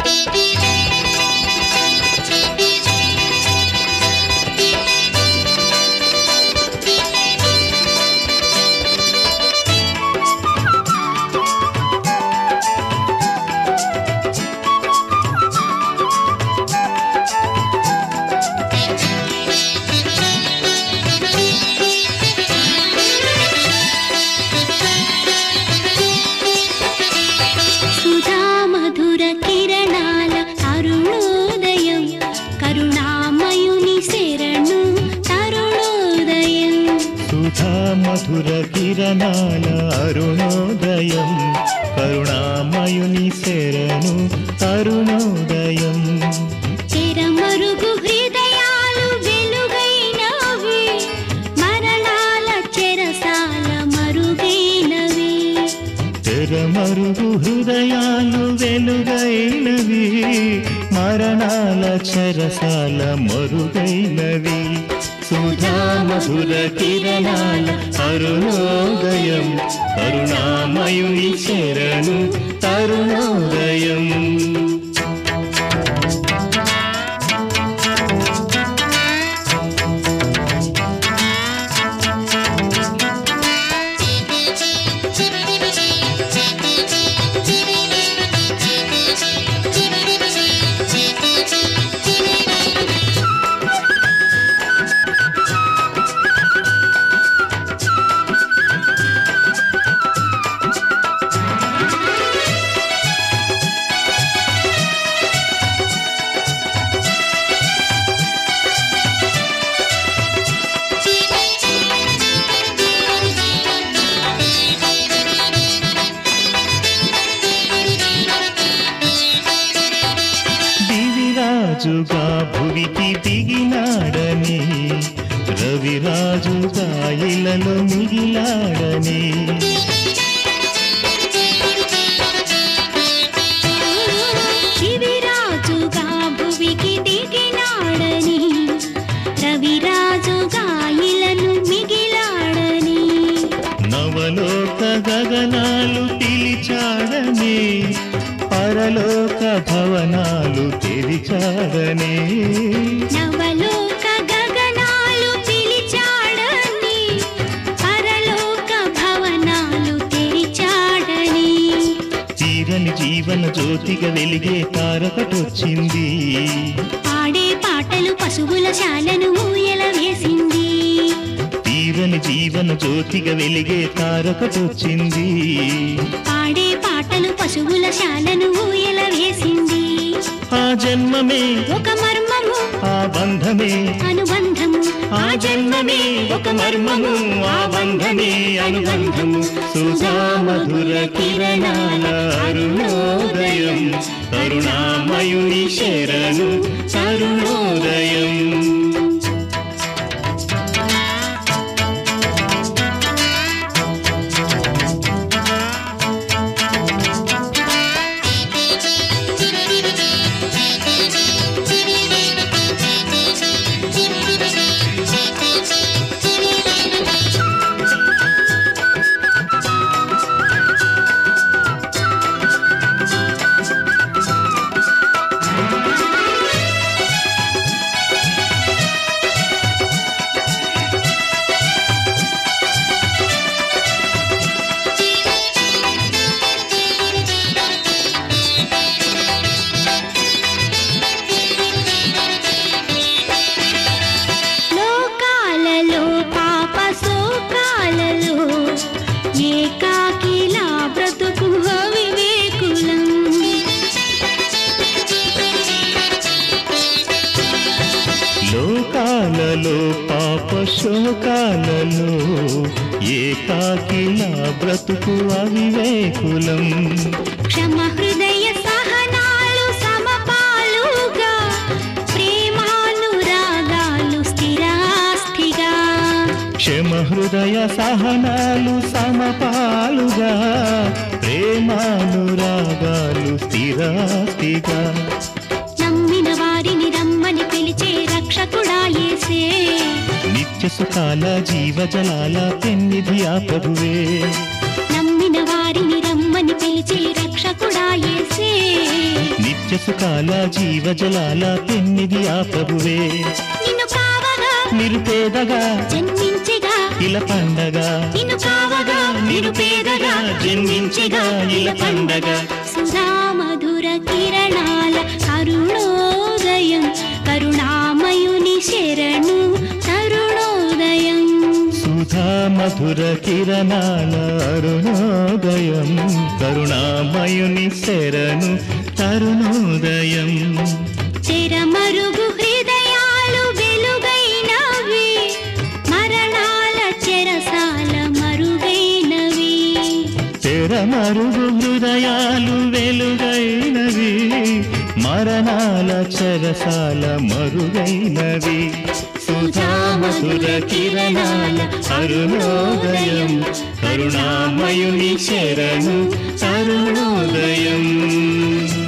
సుధా మధుర కిరణాల అరుణోదయం కరుణామయుని శరణు తరుణోదయం సుధా మధుర కిరణాల అరుణోదయం కరుణామయుని శరణు అరుణోదయం తెరమరుగు హృదయాలు వెలుగైనవి మరణాల చెరసాల మరుగైనవి తెరమరుగు హృదయాలు వెలుగైనవి మరణాల చెరసాల మరుగైనవి సుధా మధుర కిరణాల అరుణోదయం కరుణామయుని శరణు తరుణోదయం దివిరాజుగా భువికి దిగినాడని రవిరాజుగా ఇలలో మిగిలాడని శివిరాజుగా భువికి దిగినాడని రవిరాజుగా ఇలను మిగిలాడని నవలోక గగనాలు పిలిచాడని పరలోక భవనాలు తెరిచాడని నవలోక గగనాలు పిలిచాడని పరలోక భవనాలు తెరిచాడని తీరని జీవన జ్యోతిగా వెలిగే తారకటొచ్చింది పాడే పాటలు పశువుల శాలను ఊయల వేసింది తీరని జీవన జ్యోతిగా వెలిగే తారకటొచ్చింది పాడే పాటలు పశువుల శాలను ఊయల వేసింది ఆ జన్మమే ఒక మర్మము ఆ బంధమే అనుబంధము ఆ జన్మమే ఒక మర్మము ఆ బంధమే అనుబంధము సుధా మధుర కిరణాల అరుణోదయం కరుణామయుని శరణు తరుణోదయం లోకాలలో పాప శోకాలలో ఏకాకిలా బ్రతుకు అవివేకులం లోకాలలో పాప శోకాలలో ఏకాకిలా బ్రతుకు అవివేకులం క్షమ హృదయ సహనాలు సమపాలుగా ప్రేమానురాగాలు స్థిరాస్థిగా క్షమ హృదయ సహనాలు సమపాలుగా ప్రేమానురాగాలు స్థిరాస్తిగా నమ్మిన వారిని రమ్మని పిలిచే రక్షకుడా యేసే నిత్య సుఖాల జీవజలాల పెన్నిధి ఆ ప్రభువే నమ్మిన వారిని రమ్మని పిలిచే రక్షకుడా యేసే నిత్య నిత్య సుఖాల జీవజలాల పెన్నిది ఆ ప్రభువే నిన్ను కావగా నిరుపేదగా జన్మించిగా ఇల పండగ నిన్ను కావగా నిరుపేదగా జన్మించగా ఇల పండగ సుధా మధుర కిరణాల కరుణోదయం కరుణామయుని శరణు తరుణోదయం సుధా మధుర కిరణాల అరుణోదయం కరుణామయుని శరణు తరుణోదయం చెరమరుగు హృదయాలు వెలుగైనవి మరణాల చెరసాల మరుగైనవి తెరమరుగు హృదయాలు వెలుగైనవి మరణాల చెరసాల మరుగైనవి సుధా మధుర కిరణాల అరుణోదయం కరుణామయుని శరణు తరుణోదయం